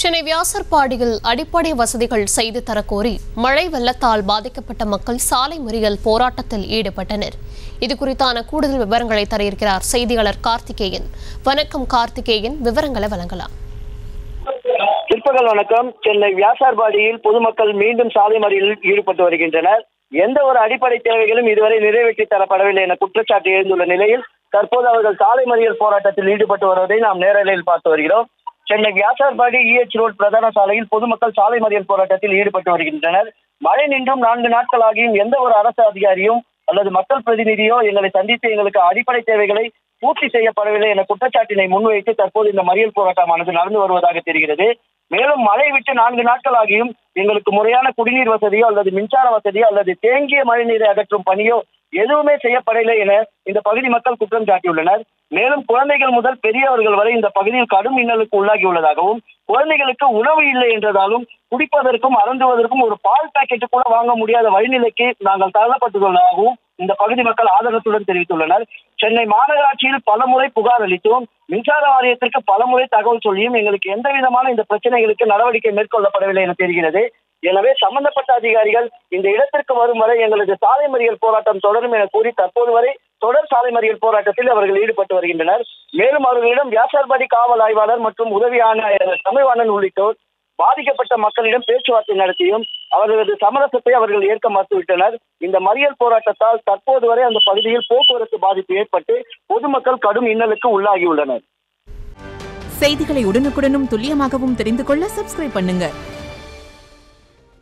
சென்னை வியாசர்பாடியில் அடிப்படை வசதிகள் செய்து தரக்கோரி மழை வெள்ளத்தால் பாதிக்கப்பட்ட மக்கள் சாலை மறியல் போராட்டத்தில் ஈடுபட்டனர் இது குறித்தான கூடுதல் விவரங்களை தர இருக்கிறார் செய்தியாளர் கார்த்திகேயன் வணக்கம் கார்த்திகேயன் விவரங்களை வழங்கலாம் பிற்பகல் வணக்கம் சென்னை வியாசார்பாடியில் பொதுமக்கள் மீண்டும் சாலை மறியலில் ஈடுபட்டு வருகின்றனர் எந்த ஒரு அடிப்படை தேவைகளும் இதுவரை நிறைவேற்றி தரப்படவில்லை என குற்றச்சாட்டு எழுந்துள்ள நிலையில் தற்போது அவர்கள் சாலை மறியல் போராட்டத்தில் ஈடுபட்டு வருவதை நாம் நேரலையில் பார்த்து வருகிறோம் சென்னை வியாசார்பாடி இஎச் ரோட் பிரதான சாலையில் பொதுமக்கள் சாலை மறியல் போராட்டத்தில் ஈடுபட்டு வருகின்றனர் மழை நின்றும் நான்கு நாட்களாகியும் எந்த ஒரு அரசு அதிகாரியும் அல்லது மக்கள் பிரதிநிதியோ எங்களை சந்தித்து எங்களுக்கு அடிப்படை தேவைகளை பூர்த்தி செய்யப்படவில்லை என குற்றச்சாட்டினை முன்வைத்து தற்போது இந்த மறியல் போராட்டமானது நடந்து வருவதாக தெரிகிறது மேலும் மழை விட்டு நான்கு நாட்கள் ஆகியும் எங்களுக்கு முறையான குடிநீர் வசதியோ அல்லது மின்சார வசதியோ அல்லது தேங்கிய மழைநீரை அகற்றும் பணியோ எதுவுமே செய்யப்படவில்லை என இந்த பகுதி மக்கள் குற்றம் சாட்டியுள்ளனர் மேலும் குழந்தைகள் முதல் பெரியவர்கள் வரை இந்த பகுதியில் கடும் இன்னலுக்கு உள்ளாகி உள்ளதாகவும் குழந்தைகளுக்கு உணவு இல்லை என்றதாலும் குடிப்பதற்கும் அருந்துவதற்கும் ஒரு பால் பாக்கெட்டு கூட வாங்க முடியாத வழிநிலைக்கு நாங்கள் தள்ளப்பட்டுள்ளதாகவும் இந்த பகுதி மக்கள் ஆதரத்துடன் தெரிவித்துள்ளனர் சென்னை மாநகராட்சியில் பலமுறை புகார் அளித்தோம் மின்சார வாரியத்திற்கு பலமுறை தகவல் சொல்லியும் எங்களுக்கு எந்த விதமான இந்த பிரச்சனைகளுக்கு நடவடிக்கை மேற்கொள்ளப்படவில்லை என தெரிகிறது எனவே சம்பந்தப்பட்ட அதிகாரிகள் இந்த இடத்திற்கு வரும் வரை எங்களது சாலை மறியல் போராட்டம் தொடரும் என கூறி தற்போது வரை தொடர் சாலை மறியல் போராட்டத்தில் அவர்கள் ஈடுபட்டு வருகின்றனர் மேலும் அவர்களிடம் வியாசார்பாடி காவல் ஆய்வாளர் மற்றும் உதவி ஆணையர் தமிழ்வாணன் உள்ளிட்டோர் பாதிக்கப்பட்ட மக்களிடம் பேச்சுவார்த்தை நடத்தியும் அவர்களது சமரசத்தை அவர்கள் ஏற்க மறுத்துவிட்டனர் இந்த மறியல் போராட்டத்தால் தற்போது வரை அந்த பகுதியில் போக்குவரத்து பாதிப்பு ஏற்பட்டு பொதுமக்கள் கடும் இன்னலுக்கு உள்ளாகியுள்ளனர் செய்திகளை உடனுக்குடனும் துல்லியமாகவும் தெரிந்து கொள்ள சப்ஸ்கிரைப் பண்ணுங்க